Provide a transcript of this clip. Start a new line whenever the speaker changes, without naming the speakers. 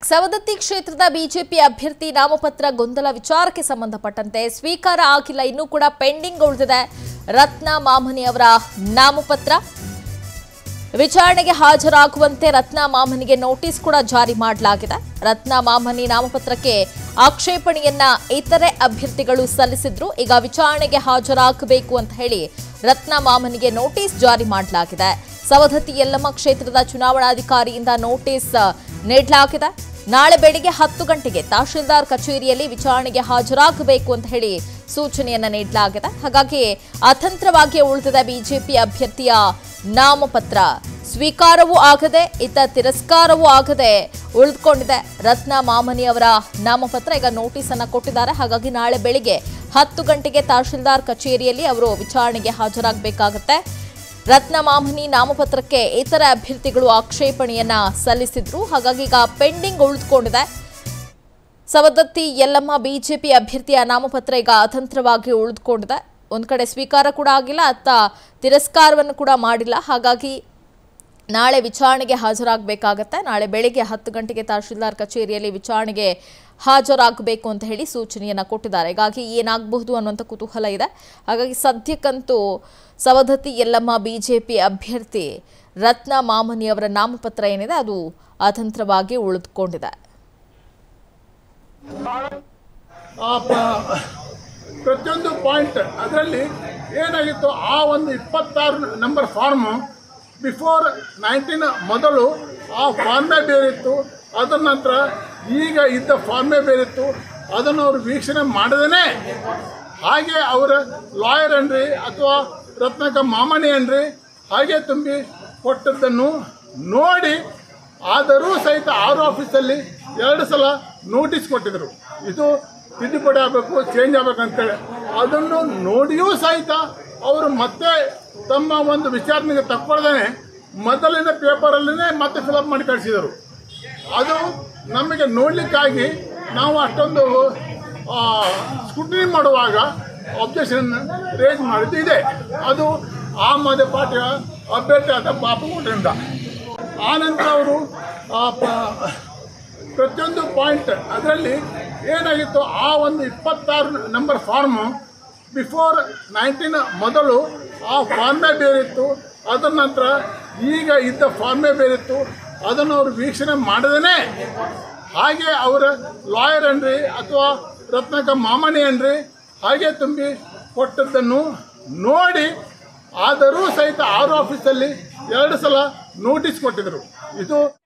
ಸವದತ್ತಿ ಕ್ಷೇತ್ರದ ಬಿಜೆಪಿ ಅಭ್ಯರ್ಥಿ ನಾಮಪತ್ರ ಗೊಂದಲ ವಿಚಾರಕ್ಕೆ ಸಂಬಂಧಪಟ್ಟಂತೆ ಸ್ವೀಕಾರ ಆಗಿಲ್ಲ ಇನ್ನೂ ಕೂಡ ಪೆಂಡಿಂಗ್ ಉಳಿದಿದೆ ರತ್ನ ಮಾಮನಿ ಅವರ ನಾಮಪತ್ರ ವಿಚಾರಣೆಗೆ ಹಾಜರಾಗುವಂತೆ ರತ್ನ ಮಾಮನಿಗೆ ನೋಟಿಸ್ ಕೂಡ ಜಾರಿ ಮಾಡಲಾಗಿದೆ ರತ್ನ ಮಾಮನಿ ನಾಮಪತ್ರಕ್ಕೆ ಆಕ್ಷೇಪಣೆಯನ್ನ ಇತರೆ ಅಭ್ಯರ್ಥಿಗಳು ಸಲ್ಲಿಸಿದ್ರು ಈಗ ವಿಚಾರಣೆಗೆ ಹಾಜರಾಗಬೇಕು ಅಂತ ಹೇಳಿ ರತ್ನ ಮಾಮನಿಗೆ ನೋಟಿಸ್ ಜಾರಿ ಮಾಡಲಾಗಿದೆ ಸವದತ್ತಿ ಯಲ್ಲಮ್ಮ ಕ್ಷೇತ್ರದ ಚುನಾವಣಾಧಿಕಾರಿಯಿಂದ ನೋಟಿಸ್ ನೀಡಲಾಗಿದೆ ನಾಳೆ ಬೆಳಿಗ್ಗೆ ಹತ್ತು ಗಂಟೆಗೆ ತಹಶೀಲ್ದಾರ್ ಕಚೇರಿಯಲ್ಲಿ ವಿಚಾರಣೆಗೆ ಹಾಜರಾಗಬೇಕು ಅಂತ ಹೇಳಿ ಸೂಚನೆಯನ್ನ ನೀಡಲಾಗಿದೆ ಹಾಗಾಗಿ ಅತಂತ್ರವಾಗಿ ಉಳಿದಿದೆ ಬಿಜೆಪಿ ಅಭ್ಯರ್ಥಿಯ ನಾಮಪತ್ರ ಸ್ವೀಕಾರವೂ ಆಗದೆ ಇತ್ತ ತಿರಸ್ಕಾರವೂ ಆಗದೆ ಉಳಿದುಕೊಂಡಿದೆ ರತ್ನ ಮಾಮನಿ ಅವರ ನಾಮಪತ್ರ ಈಗ ನೋಟಿಸ್ ಅನ್ನ ಕೊಟ್ಟಿದ್ದಾರೆ ಹಾಗಾಗಿ ನಾಳೆ ಬೆಳಿಗ್ಗೆ ಹತ್ತು ಗಂಟೆಗೆ ತಹಶೀಲ್ದಾರ್ ಕಚೇರಿಯಲ್ಲಿ ಅವರು ವಿಚಾರಣೆಗೆ ಹಾಜರಾಗಬೇಕಾಗತ್ತೆ ರತ್ನ ಮಾಮನಿ ನಾಮಪತ್ರಕ್ಕೆ ಇತರ ಅಭ್ಯರ್ಥಿಗಳು ಆಕ್ಷೇಪಣೆಯನ್ನ ಸಲ್ಲಿಸಿದ್ರು ಹಾಗಾಗಿ ಈಗ ಪೆಂಡಿಂಗ್ ಉಳಿದುಕೊಂಡಿದೆ ಸವದತ್ತಿ ಯಲ್ಲಮ್ಮ ಬಿಜೆಪಿ ಅಭ್ಯರ್ಥಿಯ ನಾಮಪತ್ರ ಈಗ ಅತಂತ್ರವಾಗಿ ಉಳಿದುಕೊಂಡಿದೆ ಒಂದ್ ಕಡೆ ಸ್ವೀಕಾರ ಕೂಡ ಆಗಿಲ್ಲ ಅತ್ತ ತಿರಸ್ಕಾರವನ್ನು ಕೂಡ ಮಾಡಿಲ್ಲ ಹಾಗಾಗಿ ನಾಳೆ ವಿಚಾರಣೆಗೆ ಹಾಜರಾಗಬೇಕಾಗತ್ತೆ ನಾಳೆ ಬೆಳಿಗ್ಗೆ ಹತ್ತು ಗಂಟೆಗೆ ತಹಶೀಲ್ದಾರ್ ಕಚೇರಿಯಲ್ಲಿ ವಿಚಾರಣೆಗೆ ಹಾಜರಾಗಬೇಕು ಅಂತ ಹೇಳಿ ಸೂಚನೆಯನ್ನ ಕೊಟ್ಟಿದ್ದಾರೆ ಹೀಗಾಗಿ ಏನಾಗಬಹುದು ಅನ್ನುವಂಥ ಕುತೂಹಲ ಇದೆ ಹಾಗಾಗಿ ಸದ್ಯಕ್ಕಂತೂ ಸವದತ್ತಿ ಯಲ್ಲಮ್ಮ ಬಿಜೆಪಿ ಅಭ್ಯರ್ಥಿ ರತ್ನ ಮಾಮನಿ ಅವರ ನಾಮಪತ್ರ ಏನಿದೆ ಅದು ಅತಂತ್ರವಾಗಿ ಉಳಿದುಕೊಂಡಿದೆ
ಆ ಪ- ಪ್ರತಿಯೊಂದು ಪಾಯಿಂಟ್ ಅದರಲ್ಲಿ ಏನಾಗಿತ್ತು ಆ ಒಂದು ಇಪ್ಪತ್ತಾರು ನಂಬರ್ ಫಾರ್ಮು ಬಿಫೋರ್ ನೈನ್ಟೀನ್ ಮೊದಲು ಆ ಫಾರ್ಮೇ ಬೇರಿತ್ತು ಅದರ ನಂತರ ಈಗ ಇದ್ದ ಫಾರ್ಮೇ ಬೇರಿತ್ತು ಅದನ್ನು ಅವರು ವೀಕ್ಷಣೆ ಮಾಡದೇ ಹಾಗೆ ಅವರ ಲಾಯರ್ ಅನ್ರಿ ಅಥವಾ ರತ್ನಕ ಮಾಮಣಿ ಅನ್ರಿ ಹಾಗೆ ತುಂಬಿ ಕೊಟ್ಟದ್ದನ್ನು ನೋಡಿ ಆದರೂ ಸಹಿತ ಆರು ಆಫೀಸಲ್ಲಿ ಎರಡು ಸಲ ನೋಟಿಸ್ ಕೊಟ್ಟಿದ್ರು ಇದು ತಿದ್ದುಪಡಿ ಆಗಬೇಕು ಚೇಂಜ್ ಆಗ್ಬೇಕಂತೇಳಿ ಅದನ್ನು ನೋಡಿಯೂ ಸಹಿತ ಅವರು ಮತ್ತೆ ತಮ್ಮ ಒಂದು ವಿಚಾರಣೆಗೆ ತಕ್ಕೊಳ್ದೇ ಮೊದಲಿನ ಪೇಪರಲ್ಲೇ ಮತ್ತೆ ಫಿಲಪ್ ಮಾಡಿ ಕಳಿಸಿದರು ಅದು ನಮಗೆ ನೋಡಲಿಕ್ಕಾಗಿ ನಾವು ಅಷ್ಟೊಂದು ಸ್ಕೂಟಿನಿ ಮಾಡುವಾಗ ಅಬ್ಜೆಕ್ಷನ್ ರೇಸ್ ಮಾಡಿದ್ದು ಇದೆ ಅದು ಆಮ್ ಆದ್ಮಿ ಪಾರ್ಟಿಯ ಅಭ್ಯರ್ಥಿ ಆದ ಬಾಪುಗೌಡರಿಂದ ಆನಂತರ ಅವರು ಆ ಪ- ಪ್ರತಿಯೊಂದು ಪಾಯಿಂಟ್ ಅದರಲ್ಲಿ ಏನಾಗಿತ್ತು ಆ ಒಂದು ಇಪ್ಪತ್ತಾರು ನಂಬರ್ ಫಾರ್ಮು ಬಿಫೋರ್ ನೈನ್ಟೀನ್ ಮೊದಲು ಆ ಫಾರ್ಮೇ ಬೇರಿತ್ತು ಅದರ ನಂತರ ಈಗ ಇದ್ದ ಫಾರ್ಮೇ ಬೇರಿತ್ತು ಅದನ್ನು ಅವರು ವೀಕ್ಷಣೆ ಮಾಡದೇ ಹಾಗೆ ಅವರ ಲಾಯರ್ ಅನ್ರಿ ಅಥವಾ ರತ್ನಕ ಮಾಮಣಿ ಅನ್ರಿ ಹಾಗೆ ತುಂಬಿ ಕೊಟ್ಟದ್ದನ್ನು ನೋಡಿ ಆದರೂ ಸಹಿತ ಆರು ಆಫೀಸಲ್ಲಿ ಎರಡು ಸಲ ನೋಟಿಸ್ ಕೊಟ್ಟಿದ್ರು ಇದು